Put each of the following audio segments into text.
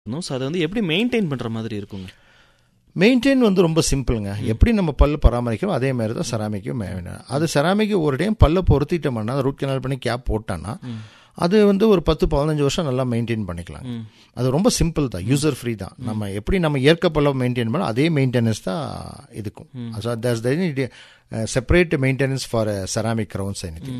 so அதை வந்து எப்படி மெயின்டைன் பண்ணுற மாதிரி இருக்குங்க மெயின்டைன் வந்து ரொம்ப சிம்பிளுங்க எப்படி நம்ம பல்லு பராமரிக்கிறோம் அதே மாதிரி தான் செராமிக்கும் வேணும் அது செராமிக்கு ஒரு டைம் பல்ல பொருத்திட்டோம்னா ரூட் கனால் பண்ணி கேப் போட்டோன்னா அது வந்து ஒரு பத்து பதினஞ்சு வருஷம் நல்லா மெயின்டைன் பண்ணிக்கலாம் அது ரொம்ப சிம்பிள் தான் யூசர் ஃப்ரீ தான் நம்ம எப்படி நம்ம இயற்கை பல்ல மெயின்டைன் பண்ணோம் அதே மெயின்டெனன்ஸ் தான் இதுக்கும் so that's the separate maintenance for ceramic crowns any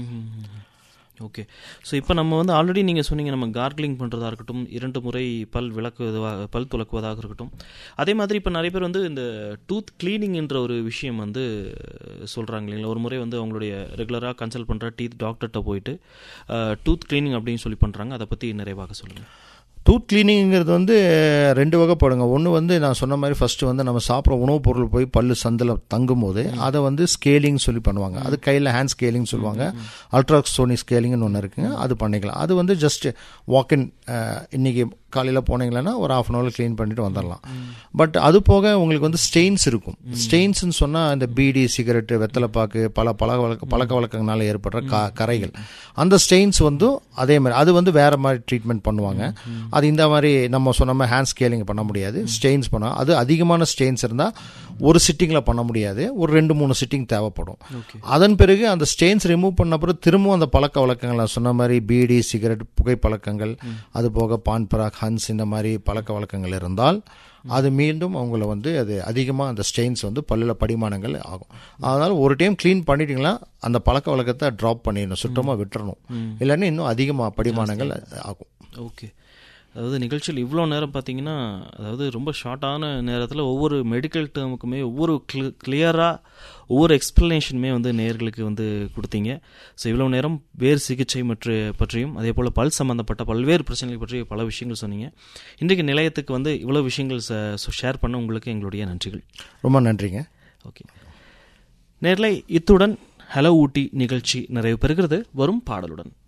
okay so இப்போ நம்ம வந்து ஆல்ரெடி நீங்கள் சொன்னீங்க நம்ம கார்கிலிங் பண்ணுறதா இருக்கட்டும் இரண்டு முறை பல் விளக்குவதாக பல் துலக்குவதாக இருக்கட்டும் அதே மாதிரி இப்போ நிறைய பேர் வந்து இந்த டூத் கிளீனிங்ன்ற ஒரு விஷயம் வந்து சொல்கிறாங்க இல்லைங்களா ஒரு முறை வந்து அவங்களுடைய ரெகுலராக கன்சல்ட் பண்ணுற டீத் டாக்டர்கிட்ட போயிட்டு டூத் கிளீனிங் அப்படின்னு சொல்லி பண்ணுறாங்க அதை பற்றி நிறைவாக சொல்லுங்கள் டூத் கிளீனிங்கிறது வந்து ரெண்டு வகைப்படுங்க ஒன்று வந்து நான் சொன்ன மாதிரி ஃபஸ்ட்டு வந்து நம்ம சாப்பிட்ற உணவுப் பொருள் போய் பல்லு சந்தில் தங்கும் போது அதை வந்து ஸ்கேலிங் சொல்லி பண்ணுவாங்க அது கையில் ஹேண்ட் ஸ்கேலிங் சொல்லுவாங்க அல்ட்ராசோனி ஸ்கேலிங்னு ஒன்று இருக்குங்க அது பண்ணிக்கலாம் அது வந்து ஜஸ்ட் வாக்கின் இன்னைக்கு காலையில் போனீங்களன்னா ஒரு ஆஃப் அன் ஹவர் க்ளீன் பண்ணிட்டு வந்துடலாம் பட் அது போக உங்களுக்கு வந்து ஸ்டெயின்ஸ் இருக்கும் ஸ்டெயின்ஸ்னு சொன்னால் இந்த பீடி சிகரெட்டு வெத்தலைப்பாக்கு பல பழக்க வழக்க பழக்க வழக்கங்களால் ஏற்படுற க கரைகள் அந்த ஸ்டெயின்ஸ் வந்து அதே மாதிரி அது வந்து வேற மாதிரி ட்ரீட்மெண்ட் பண்ணுவாங்க அது இந்த மாதிரி நம்ம சொன்ன மாதிரி ஹேண்ட் ஸ்கேலிங் பண்ண முடியாது ஸ்டெயின்ஸ் பண்ண அது அதிகமான ஸ்டெயின்ஸ் இருந்தால் ஒரு சிட்டிங்கில் பண்ண முடியாது ஒரு ரெண்டு மூணு சிட்டிங் தேவைப்படும் அதன் பிறகு அந்த ஸ்டெயின்ஸ் ரிமூவ் பண்ண பிறகு திரும்பவும் அந்த பழக்க வழக்கங்கள் சொன்ன மாதிரி பீடி சிகரெட் புகைப்பழக்கங்கள் அது போக பான் பராக் ஹன்ஸ் இந்த மாதிரி பழக்க வழக்கங்கள் இருந்தால் அது மீண்டும் அவங்கள வந்து அது அதிகமாக அந்த ஸ்டெயின்ஸ் வந்து பல்லில் படிமானங்கள் ஆகும் அதனால் ஒரு டைம் க்ளீன் பண்ணிட்டீங்களா அந்த பழக்க வழக்கத்தை ட்ராப் பண்ணிடணும் சுத்தமாக விட்டுறணும் இல்லைன்னா இன்னும் அதிகமாக படிமானங்கள் ஆகும் ஓகே அதாவது நிகழ்ச்சியில் இவ்வளோ நேரம் பார்த்தீங்கன்னா அதாவது ரொம்ப ஷார்ட்டான நேரத்தில் ஒவ்வொரு மெடிக்கல் டேர்முக்குமே ஒவ்வொரு கிளி கிளியராக ஒவ்வொரு எக்ஸ்ப்ளனேஷனுமே வந்து நேர்களுக்கு வந்து கொடுத்தீங்க ஸோ இவ்வளோ நேரம் வேறு சிகிச்சை மற்ற பற்றியும் அதே போல் பல் சம்மந்தப்பட்ட பல்வேறு பிரச்சனைகள் பற்றி பல விஷயங்கள் சொன்னீங்க இன்றைக்கு நிலையத்துக்கு வந்து இவ்வளோ விஷயங்கள் ஷேர் பண்ண உங்களுக்கு எங்களுடைய நன்றிகள் ரொம்ப நன்றிங்க ஓகே நேரில் இத்துடன் ஹலோ ஊட்டி நிகழ்ச்சி நிறைவு பெறுகிறது வரும் பாடலுடன்